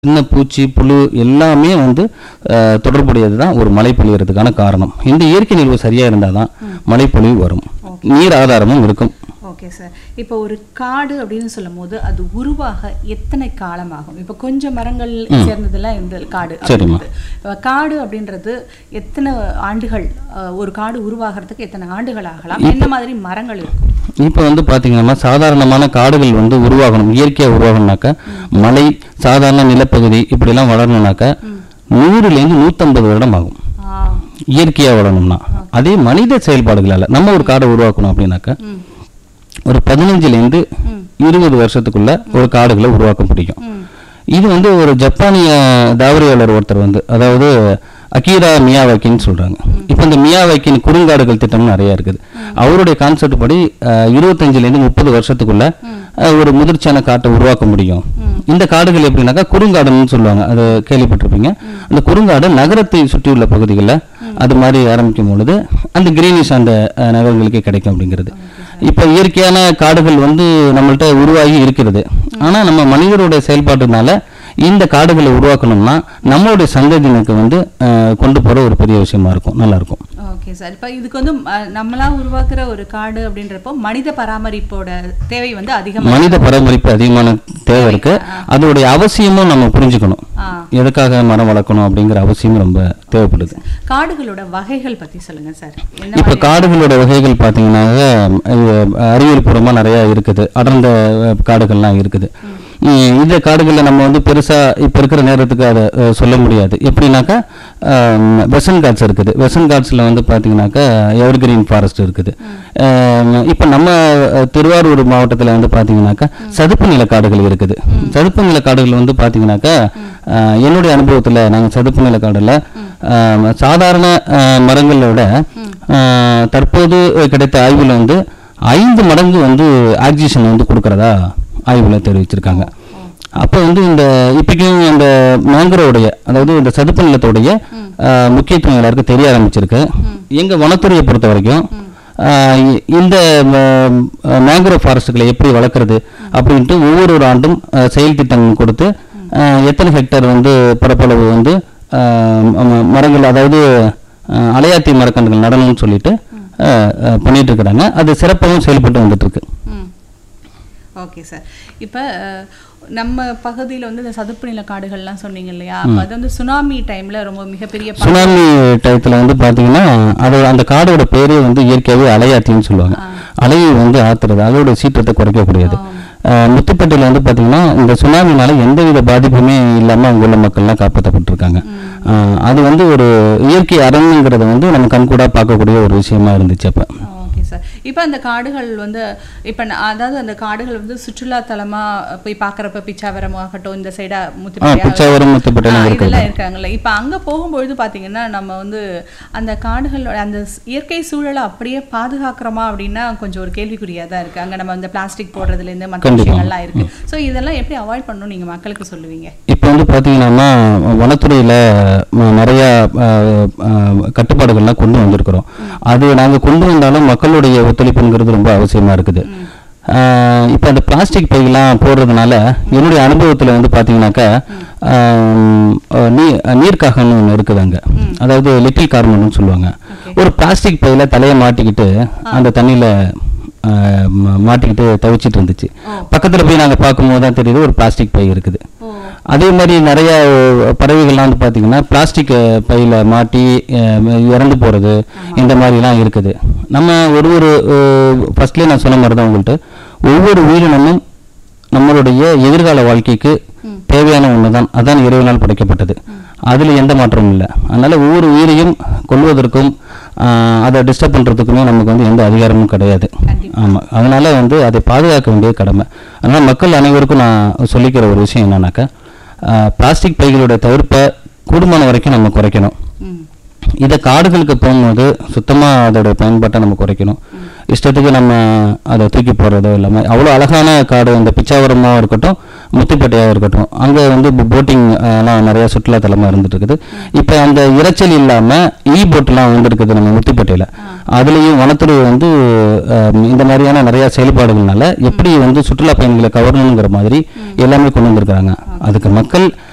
சின்ன பூச்சி புழு எல்லாமே வந்து அஹ், தொடர்புடையது தான் ஒரு மழை பொழியறதுக்கான காரணம் இந்த இயற்கை நிகழ்வு சரியா இருந்தால் தான் மழை பொழிவு வரும் நீர் ஆதாரமும் இருக்கும் ஓகே சார் இப்போ ஒரு காடு அப்படின்னு சொல்லும் போது அது உருவாக எத்தனை காலம் ஆகும் இப்போ கொஞ்சம் மரங்கள் சேர்ந்ததெல்லாம் இந்த காடு சரிம்மா. அப்படின்றது. இப்போ காடு அப்படின்றது எத்தனை ஆண்டுகள் அஹ், ஒரு காடு உருவாகிறதுக்கு எத்தனை ஆண்டுகள் ஆகலாம் என்ன மாதிரி மரங்கள் இருக்கும் இப்போ வந்து பார்த்தீங்கன்னா சாதாரணமான காடுகள் வந்து உருவாகணும் இயற்கையாக உருவாகணும்னாக்கா மலை சாதாரண நிலப்பகுதி இப்படிலாம் வளரணும்னாக்கா நூறுலேருந்து நூற்றம்பது வருடம் ஆகும் ஆ, இயற்கையாக வளரணும்னா அதே மனித செயல்பாடுகளால் நம்ம ஒரு காடை உருவாக்கணும் அப்படின்னாக்கா ம், ஒரு பதினஞ்சுலேருந்து இருபது வருஷத்துக்குள்ள ஒரு காடுகளை உருவாக்க முடியும் ம், இது வந்து ஒரு ஜப்பானிய தாவரியாளர் ஒருத்தர் வந்து அதாவது அகீரா மியாவாக்கின்னு சொல்றாங்க இப்போ இந்த மியாவாக்கின் குறுங்காடுகள் திட்டம்னு நிறைய இருக்குது அவருடைய கான்செப்ட் படி அஹ், 25 ல இருந்து முப்பது வருஷத்துக்குள்ள அஹ், ஒரு முதிர்ச்சியான காட்டை உருவாக்க முடியும் இந்த காடுகள் எப்படின்னாக்கா குறுங்காடுன்னு சொல்லுவாங்க அது கேள்விப்பட்டிருப்பீங்க அந்த குறுங்காடு நகரத்தை சுற்றியுள்ள பகுதிகளில் அது மாதிரி ஆரம்பிக்கும் பொழுது அந்த கிரீனிஷ் அந்த அஹ், நகரங்களுக்கு கிடைக்கும் அப்படிங்கிறது இப்போ இயற்கையான காடுகள் வந்து நம்மள்ட்ட உருவாகி இருக்கிறது ஆனா நம்ம மனிதருடைய செயல்பாட்டுனால இந்த காடுகளை உருவாக்கணும்னா நம்மளுடைய சந்ததியினருக்கு வந்து அஹ், கொண்டு போற ஒரு பெரிய விஷயமா இருக்கும் நல்லா இருக்கும் ஓகே சார் இப்போ இதுக்கு வந்து அஹ், நம்மளா உருவாக்குற ஒரு காடு அப்படின்றப்போ மனித பராமரிப்போட தேவை வந்து அதிகமாக மனித பராமரிப்பு அதிகமான தேவை இருக்கு அதோடைய அவசியமும் நம்ம புரிஞ்சுக்கணும் ஆ எதுக்காக மரம் வளர்க்கணும் அப்படிங்கிற அவசியம் ரொம்ப தேவைப்படுது காடுகளோட வகைகள் பத்தி சொல்லுங்க சார் என்ன இப்போ காடுகளோட வகைகள் பார்த்தீங்கன்னாக்க இது அறிவியல் பூர்வமாக நிறைய இருக்குது அடர்ந்த அஹ், காடுகள்லாம் இருக்குது உம், இந்த காடுகளில் நம்ம வந்து பெருசாக இப்போ இருக்கிற நேரத்துக்கு அதை அஹ், சொல்ல முடியாது எப்படின்னாக்கா வெசன் காட்ஸ் இருக்குது வெசன் காட்ஸில் வந்து பார்த்தீங்கன்னாக்கா எவர்கிரீன் ஃபாரஸ்ட் இருக்குது இப்போ நம்ம அஹ், திருவாரூர் மாவட்டத்தில் வந்து பார்த்தீங்கன்னாக்கா சதுப்பு நில காடுகள் இருக்குது சதுப்பு நில காடுகள் வந்து பார்த்தீங்கன்னாக்கா அஹ், என்னுடைய அனுபவத்தில் நாங்கள் சதுப்பு நில காடில் சாதாரண அஹ், மரங்களை விட அஹ், தற்போது கிடைத்த ஆய்வில் வந்து ஐந்து மடங்கு வந்து ஆக்சிஜன் வந்து கொடுக்கறதா ஆய்வில் தெரிவிச்சிருக்காங்க அப்போ வந்து இந்த இப்போக்கும் அந்த மேங்கரோடைய அதாவது இந்த சதுப்பு நிலத்தோடைய அஹ், முக்கியத்துவம் எல்லாருக்கும் தெரிய ஆரம்பிச்சிருக்கு எங்க வனத்துறையை பொறுத்த வரைக்கும் அஹ், இ- இந்த மேங்க்ரோவ் ஃபாரஸ்ட்டுகளை எப்படி வளர்க்குறது அப்படின்ட்டு ஒவ்வொரு ஒரு ஆண்டும் அஹ், செயல் திட்டம் கொடுத்து அஹ், எத்தனை ஹெக்டேர் வந்து பரப்பளவு வந்து அஹ், ம- மரங்கள் அதாவது அஹ், அலையாத்தி மரக்கன்றுகள் நடணும்னு சொல்லிட்டு அஹ், அஹ், பண்ணிட்டு இருக்கிறாங்க அது சிறப்பாகவும் செயல்பட்டு வந்துட்டு இருக்கு ம் ஓகே சார் இப்போ நம்ம பகுதியில் வந்து இந்த சதுப்பு நில காடுகள்லாம் சொன்னீங்க இல்லையா அப்போ அது வந்து சுனாமி டைம்ல ரொம்ப மிகப்பெரிய பா- சுனாமி டயத்தில் வந்து பார்த்தீங்கன்னா அது அந்த காடோட பேரே வந்து இயற்கையாகவே அலையாத்தின்னு சொல்லுவாங்க அலையை வந்து ஆத்துறது அதோட சீற்றத்தை குறைக்கக்கூடியது அஹ், முத்துப்பேட்டையில் வந்து பார்த்தீங்கன்னா இந்த சுனாமினால எந்தவித பாதிப்புமே இல்லாமல் அங்கே உள்ள மக்கள்லாம் காப்பாற்றப்பட்டிருக்காங்க அஹ், அது வந்து ஒரு இயற்கை அரணுங்கிறத வந்து நம்ம கண்கூடா பார்க்கக்கூடிய ஒரு விஷயமா இருந்துச்சு அப்போ ஓகே சார் இப்போ அந்த காடுகள் வந்து இப்போ அதாவது அந்த காடுகள் வந்து சுற்றுலா தலமா போய் பார்க்குறப்ப பிச்சாவரம் ஆகட்டும் இந்த சைடா ஆ பிச்சாவரம் முத்துப்பேட்டையில் இருக்குது இதெல்லாம் இருக்காங்கல்ல இப்போ அங்க போகும்பொழுது பாத்தீங்கன்னா நம்ம வந்து அந்த காடுகளோட அந்த ஸ்- இயற்கை சூழலை அப்படியே பாதுகாக்கிறோமா அப்படின்னா கொஞ்சம் ஒரு கேள்விக்குறியா தான் இருக்கு அங்க நம்ம இந்த பிளாஸ்டிக் போடுறதுல இருந்து மற்ற கண்டிப்பா. விஷயங்கள்லாம் இருக்கு ஸோ இதெல்லாம் எப்படி அவாய்ட் பண்ணணும் நீங்க மக்களுக்கு சொல்லுவீங்க இப்போ வந்து பார்த்தீங்கன்னா வனத்துறையில் நிறைய அஹ், அஹ், கட்டுப்பாடுகள்லாம் கொண்டு வந்திருக்கிறோம் அது நாங்கள் கொண்டு வந்தாலும் மக்களுடைய ஒத்துழைப்புங்கிறது ரொம்ப அவசியமாக இருக்குது இப்போ அந்த பிளாஸ்டிக் பையெல்லாம் போடுறதுனால என்னுடைய அனுபவத்தில் வந்து பார்த்தீங்கன்னாக்கா ஆம், அஹ், நீ நீர்க்காகன்னு ஒன்று இருக்குது அங்கே அதாவது லிட்டில் கார்மன்னு சொல்லுவாங்க ஒரு பிளாஸ்டிக் பையில தலையை மாட்டிக்கிட்டு அந்த தண்ணியில் மாட்டிக்கிட்டு தவிச்சிட்டு இருந்துச்சு பக்கத்தில் போய் நாங்கள் பார்க்கும்போது தான் தெரியுது ஒரு பிளாஸ்டிக் பை இருக்குது ஓ அதே மாதிரி நிறைய அஹ், பறவைகள்லாம் வந்து பார்த்தீங்கன்னா பிளாஸ்டிக் அஹ், பையில மாட்டி அஹ், இறந்து போகிறது இந்த மாதிரிலாம் இருக்குது நம்ம ஒரு ஒரு ஃபர்ஸ்ட்லேயே நான் சொன்ன மாதிரி தான் உங்கள்கிட்ட ஒவ்வொரு உயிரினமும் நம்மளுடைய எதிர்கால வாழ்க்கைக்கு தேவையான ஒன்று தான் அதான் இறைவனால் படைக்கப்பட்டது அதில் எந்த மாற்றமும் இல்லை அதனால ஒவ்வொரு உயிரையும் கொல்வதற்கும் ஆஹ், அதை டிஸ்டர்ப் பண்ணுறதுக்குமே நமக்கு வந்து எந்த அதிகாரமும் கிடையாது கண்டிப்பா. ஆமாம் அதனால வந்து அதை பாதுகாக்க வேண்டிய கடமை அதனால் மக்கள் அனைவருக்கும் நான் சொல்லிக்கிற ஒரு விஷயம் என்னன்னாக்கா பிளாஸ்டிக் பைகளோட தவிர்ப்பை கூடுமான வரைக்கும் நம்ம குறைக்கணும் ம் இதை காடுகளுக்கு போகும்போது சுத்தமாக அதோட பயன்பாட்டை நம்ம குறைக்கணும் இஷ்டத்துக்கு நம்ம அதை தூக்கி போடுறதோ இல்லாமல் அவ்வளோ அழகான காடு இந்த பிச்சாவரமாக இருக்கட்டும் முத்துப்பேட்டையாக இருக்கட்டும் அங்கே வந்து போட்டிங் எல்லாம் நிறைய சுற்றுலாத்தலமாக இருந்துட்டு இருக்குது இப்போ அந்த இரைச்சல் இல்லாமல் இ போட்லாம் வந்துருக்குது நம்ம முத்துப்பேட்டையில் அதுலேயும் வனத்துறை வந்து அஹ், இந்த மாதிரியான நிறைய செயல்பாடுகள்னால எப்படி வந்து சுற்றுலா பயணிகளை கவரணுங்கிற மாதிரி எல்லாமே கொண்டு வந்திருக்கிறாங்க அதுக்கு மக்கள்